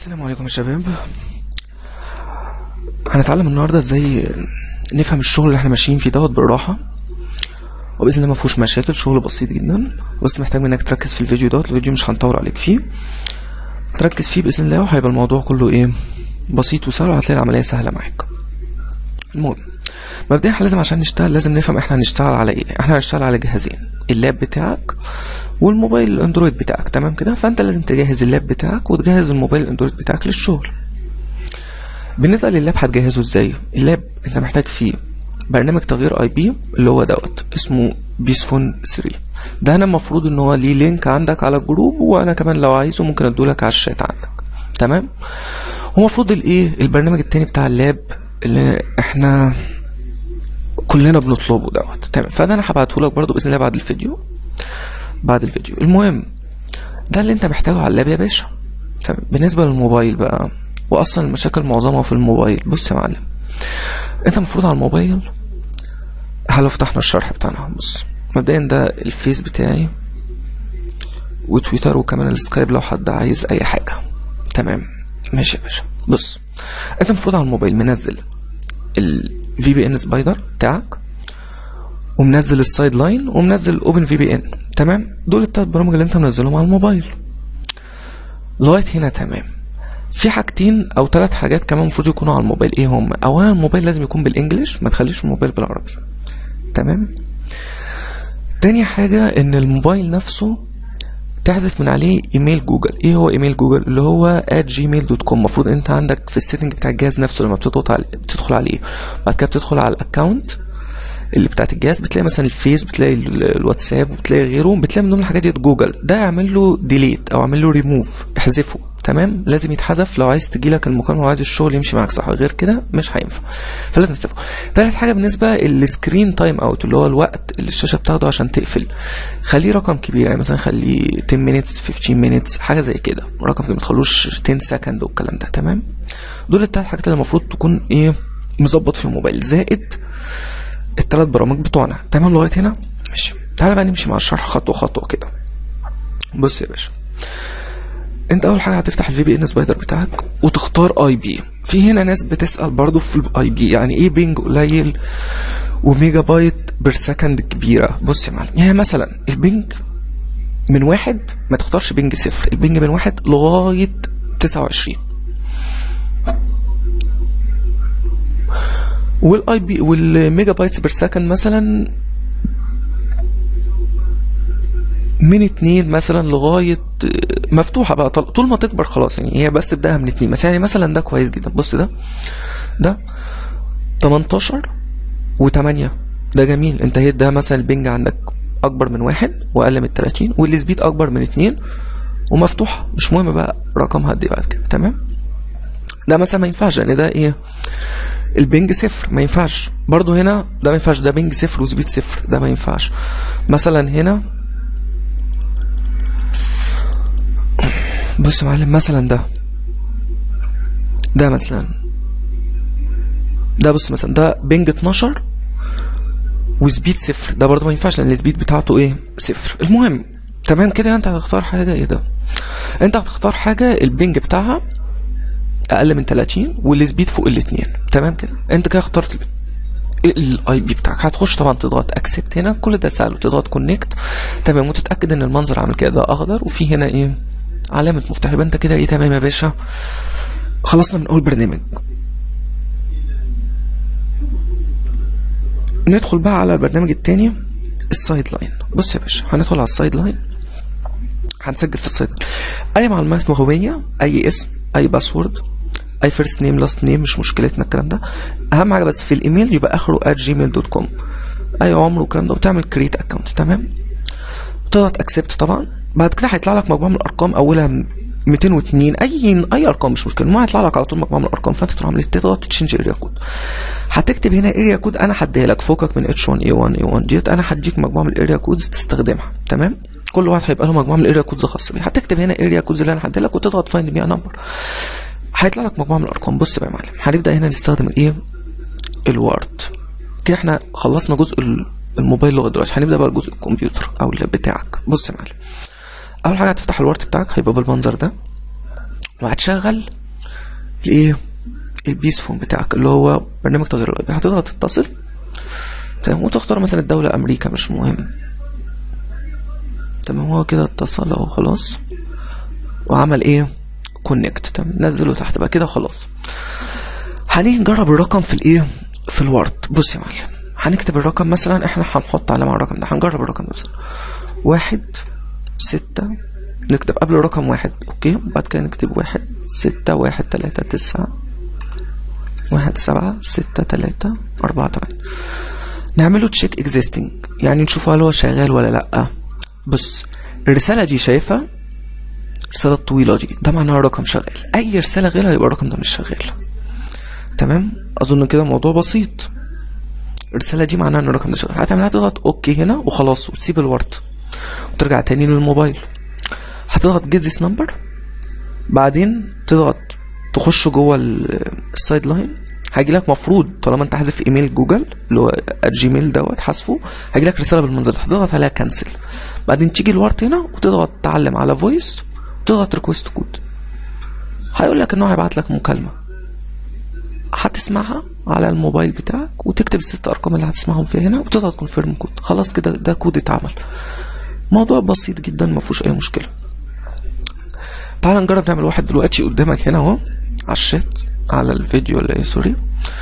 السلام عليكم يا شباب هنتعلم النهارده ازاي نفهم الشغل اللي احنا ماشيين فيه دوت بالراحه وباذن الله ما فيهوش مشاكل شغل بسيط جدا بس محتاج منك تركز في الفيديو دوت الفيديو مش هنطول عليك فيه تركز فيه باذن الله وهيبقى الموضوع كله ايه بسيط وسهل وهتلاقي العمليه سهله معاك المهم مبدئيا احنا لازم عشان نشتغل لازم نفهم احنا هنشتغل على ايه احنا هنشتغل على جهازين اللاب بتاعك والموبايل الاندرويد بتاعك تمام كده فانت لازم تجهز اللاب بتاعك وتجهز الموبايل الاندرويد بتاعك للشغل بالنسبه لللاب هتجهزه ازاي اللاب انت محتاج فيه برنامج تغيير اي بي اللي هو دوت اسمه بيسفون 3 ده انا المفروض ان هو ليه لينك عندك على الجروب وانا كمان لو عايزه ممكن ادولك على الشات عندك تمام هو المفروض الايه البرنامج التاني بتاع اللاب اللي احنا كلنا بنطلبه دوت تمام فده انا هبعته لك برضه باذن الله بعد الفيديو بعد الفيديو المهم ده اللي انت محتاجه على اللاب يا باشا تمام بالنسبه للموبايل بقى واصلا المشاكل معظمها في الموبايل بص يا معلم انت المفروض على الموبايل هلو فتحنا الشرح بتاعنا بص مبدئيا ده الفيس بتاعي وتويتر وكمان السكايب لو حد عايز اي حاجه تمام ماشي يا باشا بص انت المفروض على الموبايل منزل الفي بي ان سبايدر بتاعك ومنزل السايد لاين ومنزل اوبن في بي ان تمام دول التلات برامج اللي انت منزلهم على الموبايل لغايه هنا تمام في حاجتين او ثلاث حاجات كمان المفروض يكونوا على الموبايل ايه هم اولا الموبايل لازم يكون بالانجلش ما تخليش الموبايل بالعربي تمام تاني حاجه ان الموبايل نفسه تحذف من عليه ايميل جوجل ايه هو ايميل جوجل اللي هو @gmail.com المفروض انت عندك في السيتنج بتاع الجهاز نفسه لما بتضغط على بتدخل عليه بعد كده بتدخل على الاكونت اللي بتاعت الجهاز بتلاقي مثلا الفيس بتلاقي الواتساب وبتلاقي غيره بتلاقي من ضمن الحاجات دي جوجل ده اعمل له ديليت او اعمل له ريموف احذفه تمام لازم يتحذف لو عايز تجيلك المكالمه وعايز الشغل يمشي معاك صح غير كده مش هينفع فلازم تحذفه تالت حاجه بالنسبه للسكرين تايم اوت اللي هو الوقت اللي الشاشه بتاخده عشان تقفل خليه رقم كبير يعني مثلا خليه 10 minutes 15 minutes حاجه زي كده رقم كبير ما تخلوش 10 سكند والكلام ده تمام دول التلات حاجات اللي المفروض تكون ايه مظبط في الموبايل زائد الثلاث برامج بتوعنا تمام لغايه هنا ماشي تعالى بقى نمشي مع الشرح خطوه خطوه كده بص يا باشا انت اول حاجه هتفتح الفي بي ان سبايدر بتاعك وتختار اي بي في هنا ناس بتسال برضو في الاي بي يعني ايه بينج قليل وميجا بايت بير سكند كبيره بص يا معلم يعني مثلا البينج من واحد ما تختارش بينج صفر البينج من واحد لغايه 29 والاي بي والميجا بايتس بير سكند مثلا من اتنين مثلا لغاية مفتوحة بقى طول ما تكبر خلاص يعني هي بس ابدأها من اتنين مثلا يعني مثلا ده كويس جدا بص ده ده 18 و8 ده جميل انت هي ده مثلا البنج عندك اكبر من واحد واقل من 30 والسبيد اكبر من اتنين ومفتوحة مش مهم بقى رقمها قد ايه بعد كده تمام ده مثلا ما ينفعش لان ده ايه البنج صفر ما ينفعش برضو هنا ده ما ينفعش ده بنج صفر وسبيد صفر ده ما ينفعش مثلا هنا بص يا معلم مثلا ده ده مثلا ده بص مثلا ده بنج 12 وسبيد صفر ده برضو ما ينفعش لان السبيد بتاعته ايه صفر المهم تمام كده انت هتختار حاجه ايه ده انت هتختار حاجه البنج بتاعها اقل من 30 والسبيد فوق الاثنين تمام كده انت كده اخترت الاي بي بتاعك هتخش طبعا تضغط اكسبت هنا كل ده سهل وتضغط كونكت تمام وتتاكد ان المنظر عامل كده ده اخضر وفي هنا ايه علامه مفتاح يبقى انت كده ايه تمام يا باشا خلصنا من اول برنامج ندخل بقى على البرنامج التاني السايد لاين بص يا باشا هندخل على السايد لاين هنسجل في السايد اي معلومات مهويه اي اسم اي باسورد اي فيرست نيم لاست نيم مش مشكلتنا الكلام ده اهم حاجه بس في الايميل يبقى اخره @gmail.com اي عمر والكلام ده وتعمل كريت اكونت تمام تضغط اكسبت طبعا بعد كده هيطلع لك مجموعه من الارقام اولها 202 اي اي ارقام مش مشكله ما هيطلع لك على طول مجموعه من الارقام فانت تروح عامل تضغط تشينج اريا كود هتكتب هنا اريا كود انا هديها لك فوقك من اتش 1 اي 1 اي 1 ديت انا هديك مجموعه من الاريا كودز تستخدمها تمام كل واحد هيبقى له مجموعه من الاريا كودز خاصه بيه هتكتب هنا اريا كودز اللي انا هديها لك وتضغط فايند مي نمبر هيطلع لك مجموعه من الارقام بص بقى يا معلم هنبدا هنا نستخدم الايه الوورد كده احنا خلصنا جزء الموبايل لغايه دلوقتي هنبدا بقى جزء الكمبيوتر او اللاب بتاعك بص يا معلم اول حاجه هتفتح الوورد بتاعك هيبقى بالمنظر ده وهتشغل الايه البيس فون بتاعك اللي هو برنامج تغيير الاي بي هتضغط اتصل تمام وتختار مثلا الدولة امريكا مش مهم تمام هو كده اتصل اهو خلاص وعمل ايه كونكت تمام نزله تحت بقى كده خلاص هنيجي نجرب الرقم في الايه في الوورد بص يا معلم هنكتب الرقم مثلا احنا هنحط علامة على الرقم ده هنجرب الرقم ده مثلا واحد ستة نكتب قبل الرقم واحد اوكي وبعد كده نكتب واحد ستة واحد تلاتة تسعة واحد سبعة ستة تلاتة أربعة تمانية نعمله تشيك اكزيستنج يعني نشوف هل هو شغال ولا لأ بص الرسالة دي شايفها الرسالة الطويلة دي ده معناها الرقم شغال أي رسالة غيرها يبقى الرقم ده مش شغال تمام أظن كده الموضوع بسيط الرسالة دي معناها ان الرقم ده شغال هتعمل هتضغط اوكي هنا وخلاص وتسيب الورد وترجع تاني للموبايل هتضغط جيت ذيس نمبر بعدين تضغط تخش جوه السايد لاين هيجي لك مفروض طالما انت حذف ايميل جوجل اللي هو الجيميل دوت حذفه هيجي لك رساله بالمنظر ده هتضغط عليها كنسل بعدين تيجي الورد هنا وتضغط تعلم على فويس وتضغط ريكوست كود هيقول لك ان هو هيبعت لك مكالمه هتسمعها على الموبايل بتاعك وتكتب الست ارقام اللي هتسمعهم فيها هنا وتضغط كونفيرم كود خلاص كده ده كود اتعمل موضوع بسيط جدا ما فيهوش اي مشكله تعال نجرب نعمل واحد دلوقتي قدامك هنا اهو على الشات على الفيديو ولا ايه سوري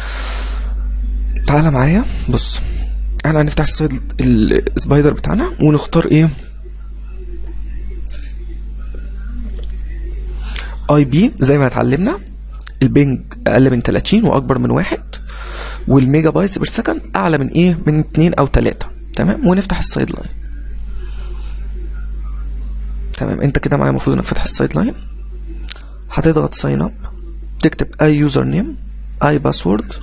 تعالى معايا بص احنا هنفتح السايد السبايدر بتاعنا ونختار ايه اي بي زي ما اتعلمنا البنج اقل من 30 واكبر من واحد والميجا بايتس بير سكند اعلى من ايه من 2 او 3 تمام ونفتح السايد لاين تمام انت كده معايا المفروض انك فاتح السايد لاين هتضغط ساين اب تكتب اي يوزر نيم اي باسورد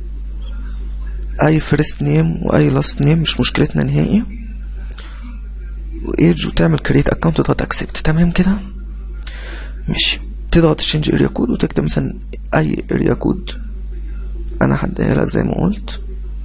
اي فيرست نيم واي لاست نيم مش مشكلتنا نهائي وايدج وتعمل كريت اكونت وتضغط اكسبت تمام كده ماشي تضغط تشينج اريا كود وتكتب مثلا اي اريا كود انا هديها لك زي ما قلت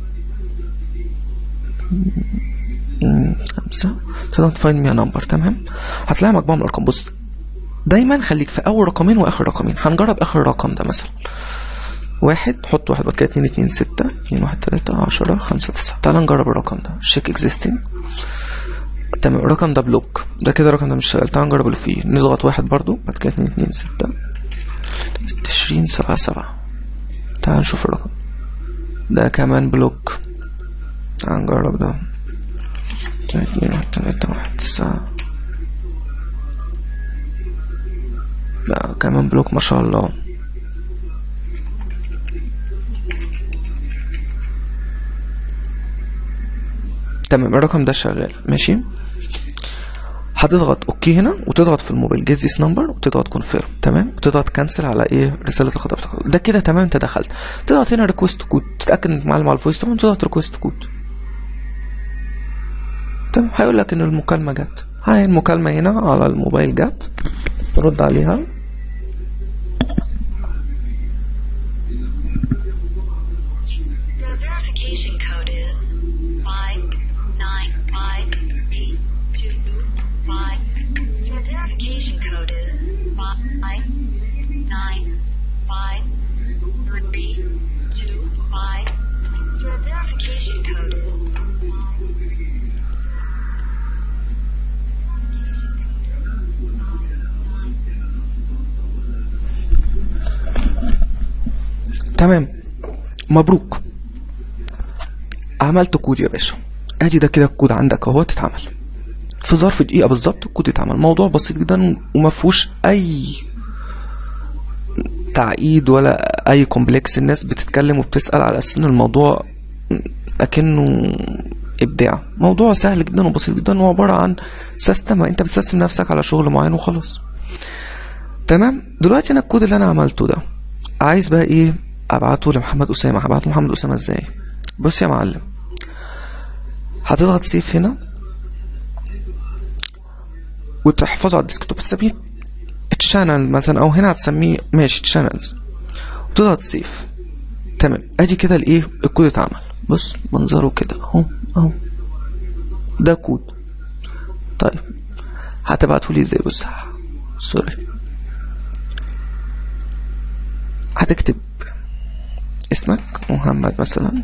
خمسة تضغط فايند مي نمبر تمام هتلاقي مجموعة من الارقام بص دايما خليك في اول رقمين واخر رقمين هنجرب اخر رقم ده مثلا واحد حط واحد بعد كده اتنين اتنين ستة اتنين واحد تلاتة عشرة خمسة تسعة تعال نجرب الرقم ده شيك اكزيستنج تمام الرقم ده بلوك ده كده الرقم ده مش شغال تعال نجرب اللي فيه نضغط واحد برضو بعد كده اتنين اتنين ستة عشرين سبعة سبعة تعال نشوف الرقم ده كمان بلوك تعال نجرب ده اتنين واحد تلاتة واحد تسعة لا كمان بلوك ما شاء الله تمام الرقم ده شغال ماشي هتضغط اوكي هنا وتضغط في الموبايل جيت ذيس نمبر وتضغط كونفيرم تمام وتضغط كانسل على ايه رساله الخطاب بتاعك ده كده تمام انت دخلت تضغط هنا ريكوست كود تتاكد انك معلم على الفويس طبعا تضغط ريكوست كود تمام هيقول لك ان المكالمه جت هاي المكالمه هنا على الموبايل جت ترد عليها The verification code is five nine five eight two five. Your verification code is five nine five three two five. Your verification code is تمام مبروك عملت كود يا باشا ادي ده كده الكود عندك اهو اتعمل في ظرف دقيقة بالظبط الكود اتعمل موضوع بسيط جدا وما فيهوش اي تعقيد ولا اي كومبلكس الناس بتتكلم وبتسأل على اساس ان الموضوع اكنه ابداع موضوع سهل جدا وبسيط جدا وعبارة عن سيستم انت بتسيستم نفسك على شغل معين وخلاص تمام دلوقتي انا الكود اللي انا عملته ده عايز بقى ايه ابعته لمحمد اسامه هبعته لمحمد اسامه ازاي بص يا معلم هتضغط سيف هنا وتحفظه على الديسكتوب تسميه تشانل مثلا او هنا هتسميه ماشي تشانلز وتضغط سيف تمام ادي كده الايه الكود اتعمل بص منظره كده اهو اهو ده كود طيب هتبعته لي ازاي بص سوري هتكتب اسمك محمد مثلا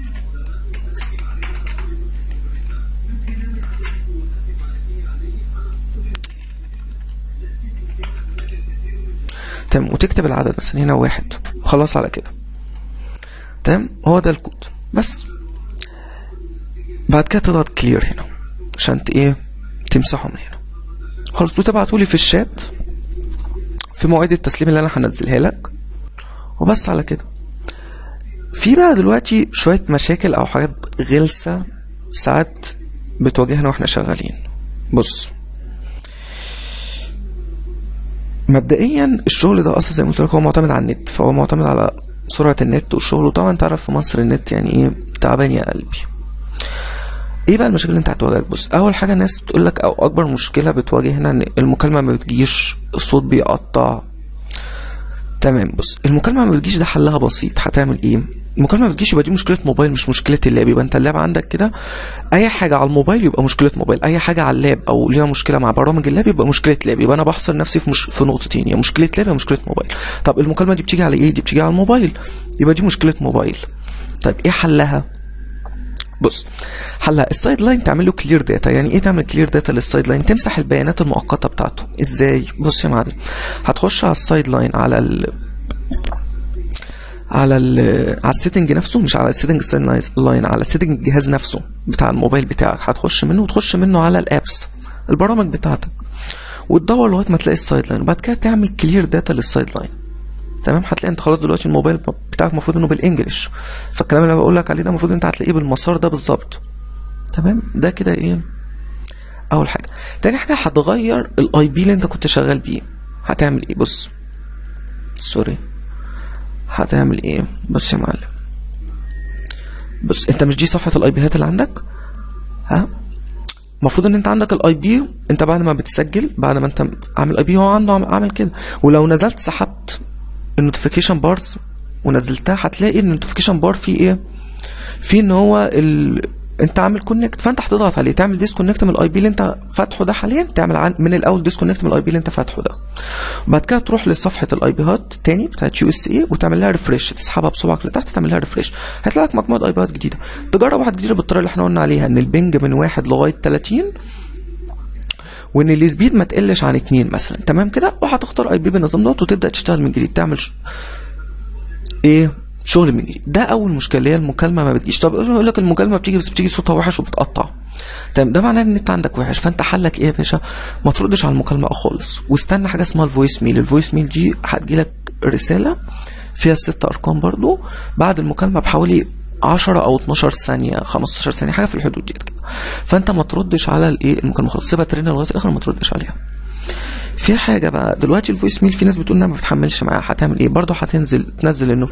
تمام وتكتب العدد مثلا هنا واحد خلاص على كده تمام هو ده الكود بس بعد كده تضغط كلير هنا عشان ت- ايه تمسحه من هنا خلاص وتبعتولي في الشات في مواعيد التسليم اللي انا هنزلها لك وبس على كده في بقى دلوقتي شوية مشاكل او حاجات غلسة ساعات بتواجهنا واحنا شغالين بص مبدئيا الشغل ده اصلا زي ما قلت لك هو معتمد على النت فهو معتمد على سرعة النت والشغل وطبعا انت عارف في مصر النت يعني ايه تعبان يا قلبي ايه بقى المشاكل اللي انت هتواجهك بص اول حاجه الناس بتقول لك او اكبر مشكله بتواجهنا ان المكالمه ما بتجيش الصوت بيقطع تمام بص المكالمه ما بتجيش ده حلها بسيط هتعمل ايه المكالمه ما بتجيش يبقى دي مشكله موبايل مش مشكله اللاب يبقى انت اللاب عندك كده اي حاجه على الموبايل يبقى مشكله موبايل اي حاجه على اللاب او ليها مشكله مع برامج اللاب يبقى مشكله لاب يبقى انا بحصر نفسي في مش... في نقطتين يا مشكله لاب يا مشكله موبايل طب المكالمه دي بتيجي على ايه دي بتيجي على الموبايل يبقى دي مشكله موبايل طيب ايه حلها بص حلها السايد لاين تعمل له كلير داتا يعني ايه تعمل كلير داتا للسايد لاين تمسح البيانات المؤقته بتاعته ازاي بص يا معلم هتخش على السايد لاين على ال على ال على السيتنج نفسه مش على السيتنج لاين على السيتنج الجهاز نفسه بتاع الموبايل بتاعك هتخش منه وتخش منه على الابس البرامج بتاعتك وتدور لغايه ما تلاقي السايد لاين وبعد كده تعمل كلير داتا للسايد لاين تمام هتلاقي انت خلاص دلوقتي الموبايل بتاعك المفروض انه بالانجلش فالكلام اللي انا بقول لك عليه ده المفروض انت هتلاقيه بالمسار ده بالظبط تمام ده كده ايه اول حاجه تاني حاجه هتغير الاي بي اللي انت كنت شغال بيه هتعمل ايه بص سوري هتعمل ايه بص يا معلم بص انت مش دي صفحه الاي بيات اللي عندك ها المفروض ان انت عندك الاي بي انت بعد ما بتسجل بعد ما انت عامل اي بي هو عنده عام- عامل كده ولو نزلت سحبت النوتيفيكيشن بارز ونزلتها هتلاقي ان النوتيفيكيشن بار فيه ايه في ان هو ال... انت عامل كونكت فانت هتضغط عليه تعمل ديسكونكت من الاي بي اللي انت فاتحه ده حاليا تعمل عن... من الاول ديسكونكت من الاي بي اللي انت فاتحه ده وبعد كده تروح لصفحه الاي بيات تاني بتاعت يو اس اي وتعمل لها ريفريش تسحبها بصبعك لتحت تعمل لها ريفريش هيطلع لك مجموعه اي بيات جديده تجرب واحده جديده بالطريقه اللي احنا قلنا عليها ان البنج من واحد لغايه 30 وان السبيد ما تقلش عن اتنين مثلا تمام كده وهتختار اي بي بالنظام دوت وتبدا تشتغل من جديد تعمل ش... ايه شغل من جديد ده اول مشكله اللي هي المكالمه ما بتجيش طب يقول لك المكالمه بتيجي بس بتيجي صوتها وحش وبتقطع تمام ده معناه ان النت عندك وحش فانت حلك ايه يا باشا ما تردش على المكالمه خالص واستنى حاجه اسمها الفويس ميل الفويس ميل دي هتجيلك رساله فيها الست ارقام برضو بعد المكالمه بحوالي 10 او 12 ثانيه 15 ثانيه حاجه في الحدود دي كده فانت ما تردش على الايه المكالمه خالص سيبها ترن لغايه الاخر ما تردش عليها في حاجه بقى دلوقتي الفويس ميل في ناس بتقول انها ما بتحملش معاها هتعمل ايه برضه هتنزل تنزل انه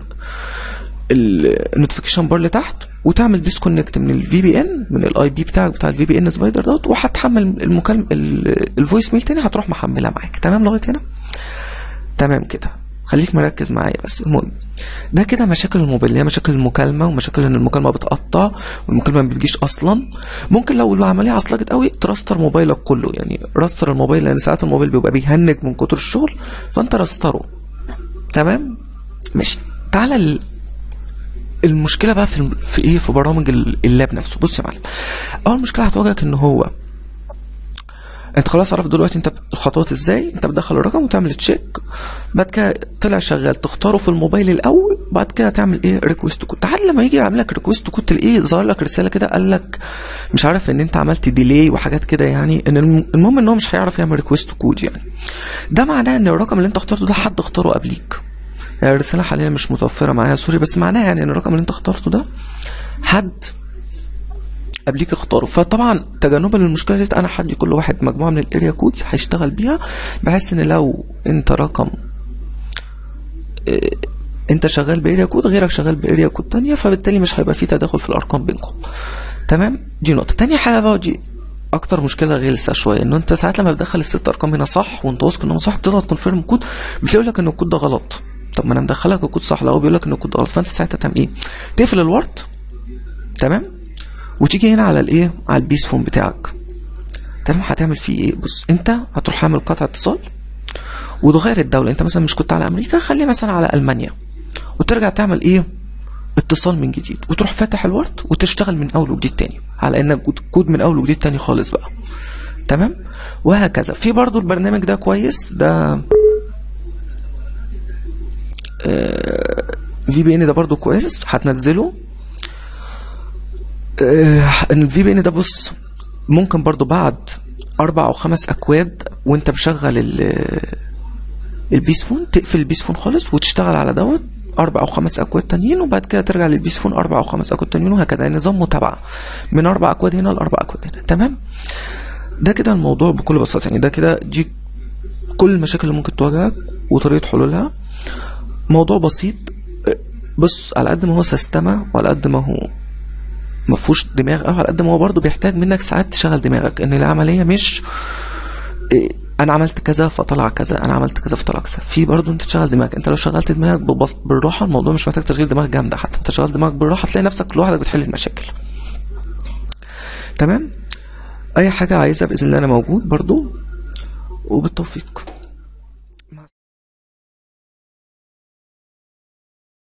النوتيفيكيشن بار لتحت وتعمل ديسكونكت من الفي بي ان من الاي بي بتاعك بتاع الفي بي ان سبايدر دوت وهتحمل المكالمه الفويس ميل تاني هتروح محملها معاك تمام لغايه هنا تمام كده خليك مركز معايا بس المهم ده كده مشاكل الموبايل اللي هي مشاكل المكالمه ومشاكل ان المكالمه بتقطع والمكالمه ما بتجيش اصلا ممكن لو العمليه عصلجت قوي تراستر موبايلك كله يعني راستر الموبايل لان ساعات الموبايل بيبقى بيهنج من كتر الشغل فانت راستره تمام ماشي تعالى ال... المشكله بقى في الم- في ايه في برامج ال- اللاب نفسه بص يا معلم اول مشكله هتواجهك ان هو انت خلاص عرفت دلوقتي انت الخطوات ازاي انت بتدخل الرقم وتعمل تشيك بعد كده طلع شغال تختاره في الموبايل الاول بعد كده تعمل ايه ريكويست كود تعال لما يجي يعمل لك ريكويست كود تلاقيه ظهر لك رساله كده قال لك مش عارف ان انت عملت ديلي وحاجات كده يعني ان الم- المهم ان هو مش هيعرف يعمل ريكويست كود يعني ده معناه ان الرقم اللي انت اخترته ده حد اختاره قبليك يعني الرساله حاليا مش متوفره معايا سوري بس معناها يعني ان الرقم اللي انت اخترته ده حد قبليك اختاره فطبعا تجنبا للمشكله دي انا هدي كل واحد مجموعه من الاريا كودز هيشتغل بيها بحيث ان لو انت رقم اه، انت شغال باريا كود غيرك شغال باريا كود تانية فبالتالي مش هيبقى في تداخل في الارقام بينكم تمام دي نقطه تانية حاجه بقى دي اكتر مشكله غلسه شويه ان انت ساعات لما بتدخل الست ارقام هنا صح وانت واثق انهم صح بتضغط كونفيرم كود بتلاقي لك ان الكود ده غلط طب ما انا مدخلك الكود صح لا هو بيقول لك ان الكود ده غلط فانت ساعتها تعمل ايه تقفل الورد تمام وتيجي هنا على الايه على البيس فون بتاعك تمام هتعمل فيه ايه بص انت هتروح عامل قطع اتصال وتغير الدوله انت مثلا مش كنت على امريكا خليه مثلا على المانيا وترجع تعمل ايه اتصال من جديد وتروح فاتح الوورد وتشتغل من اول وجديد تاني على انك كود من اول وجديد تاني خالص بقى تمام وهكذا في برضو البرنامج ده كويس ده في بي ان ده برضو كويس هتنزله آه، ان الفي بي ان ده بص ممكن برضو بعد اربع او خمس اكواد وانت مشغل ال- البيس فون تقفل البيس فون خالص وتشتغل على دوت اربع او خمس اكواد تانيين وبعد كده ترجع للبيس فون اربع او خمس اكواد تانيين وهكذا يعني نظام متابعه من اربع اكواد هنا لاربع اكواد هنا تمام ده كده الموضوع بكل بساطه يعني ده كده دي كل المشاكل اللي ممكن تواجهك وطريقه حلولها موضوع بسيط بص على قد ما هو سيستما وعلى قد ما هو ما فيهوش دماغ قوي على قد ما هو برضه بيحتاج منك ساعات تشغل دماغك ان العمليه مش إيه، انا عملت كذا فطلع كذا انا عملت كذا فطلع كذا في برضه انت تشغل دماغك انت لو شغلت دماغك ببس- بالراحه الموضوع مش محتاج تشغيل دماغ جامده حتى انت شغلت دماغك بالراحه تلاقي نفسك لوحدك بتحل المشاكل تمام اي حاجه عايزها باذن الله انا موجود برضه وبالتوفيق